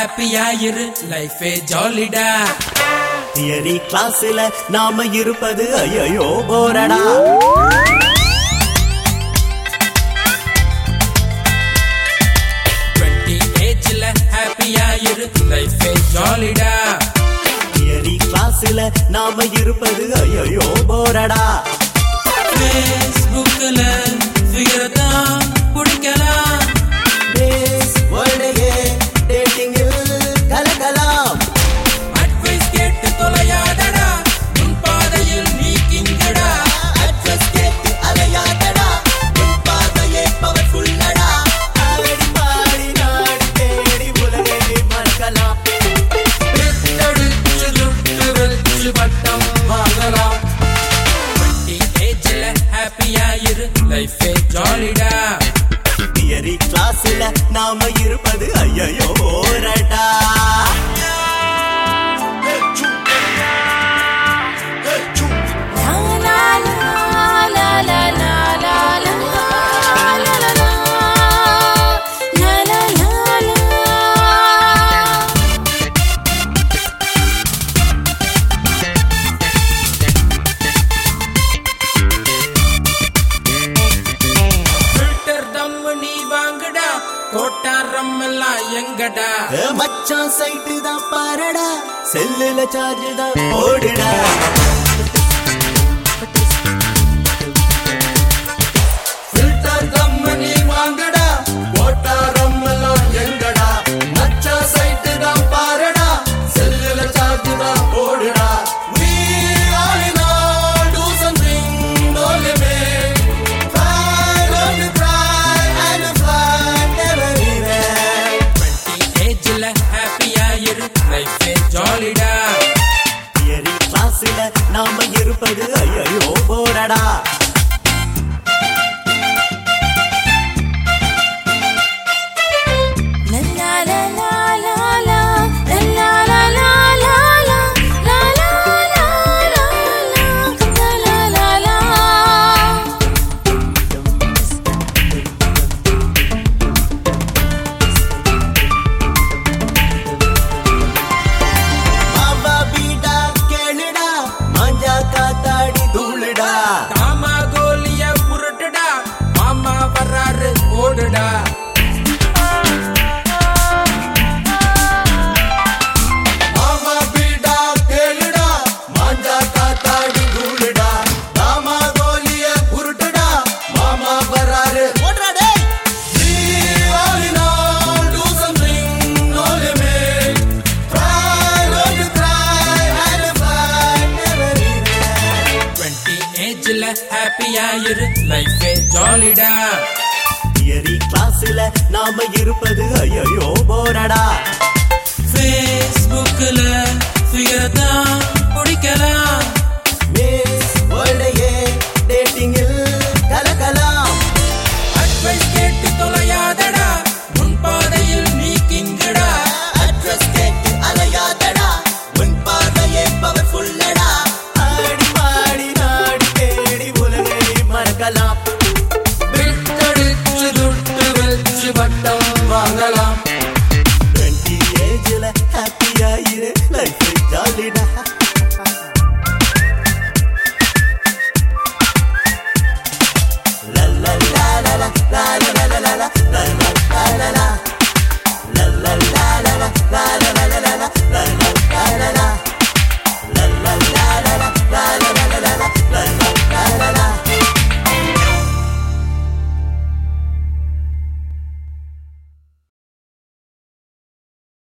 ஹாப்பியா இரு லைஃபே ஜாலிடா தியரி கிளாஸ்ல நாம இருப்பது ஐயோ போரடா டுவெண்ட்டி ஏஜ்ல ஹாப்பியா இரு லைஃபே ஜாலிடா தியரி கிளாஸ்ல நாம இருப்பது ஐயோ போரடா ஃபேஸ்புக்ல ஃபிகர் தான் பிடிக்கலாம் பேஸ் வேர்ல்டையே டேட்டிங்கில் கலக்கலாம் அட்வைஸ் கேட்டு தொலையாதடா உன் பாதையில் நீ கிங்கடா அட்ரஸ் கேட்டு அலையாதடா உன் பாதையே பவர்ஃபுல்லடா ஆடி பாடி நாடி தேடி உலகை மறக்கலாம் எடுத்து துட்டு வச்சு பட்டம் வாங்கலாம் டுவெண்ட்டி ஏஜ்ல ஹாப்பியா இரு லைஃபே ஜாலிடா தியரி கிளாஸ்ல நாம இருப்பது ஐயோ போரடா ஃபில்டர் தம்மு நீ வாங்குடா கோட்டாரம் எல்லாம் எங்கடா ஏ மச்சான் சைட்டு தான் பாரடா செல்லுல சார்ஜ் தான் போடுடா ஃபில்டர் தம்மு நீ வாங்குடா கோட்டாரம் எல்லாம் எங்கடா மச்சா சைட்டு தான் பாருடா செல்லுல சார்ஜ் தான் போடுடா We all in all do something, no limit. Try, don't you try, and you fly, never regret. 20 ஏஜ்ல ஹாப்பியா இரு லைஃபே ஜாலிடா தியரி கிளாஸ்ல நாம இருப்பது ஐயோ போரடா மாமா பீடா கேளுடா மாஞ்சா காத்தாடி தூளுடா மாமா கோலிய புரட்டுடா மாமா வர்றாரு ஓடுடா மாமா பீடா கேளுடா மாஞ்சா காத்தாடி தூளுடா மாமா கோலிய உருட்டுடா மாமா வராரு ஓடுறா டேய் all in all, do something, no limit. Try, don't you try, and you fly, never regret. 20 ஏஜ்ல ஹாப்பியா இரு லைஃபே ஜாலிடா தியரி கிளாஸ்ல நாம இருப்பது ஐயோ போரடா ஃபேஸ்புக்ல ஃபிகர் தான் பிடிக்கலாம் மிஸ் வேர்ல்டையே டேட்டிங்கில் கலக்கலாம் அட்வைஸ் கேட்டு தொலையாதடா உன் பாதையில் நீ கிங்கடா அட்ரஸ் கேட்டு அலையாதடா உன் பார்வையே பவர்ஃபுல்லடா ஆடி பாடி நாடி தேடி உலகை மறக்கலாம் விட்டடிச்சு துட்டு வச்சு பட்டம் வாங்கலாம் 20 ஏஜ்ல ஹாப்பியா இரு லைஃப் ஜாலிடா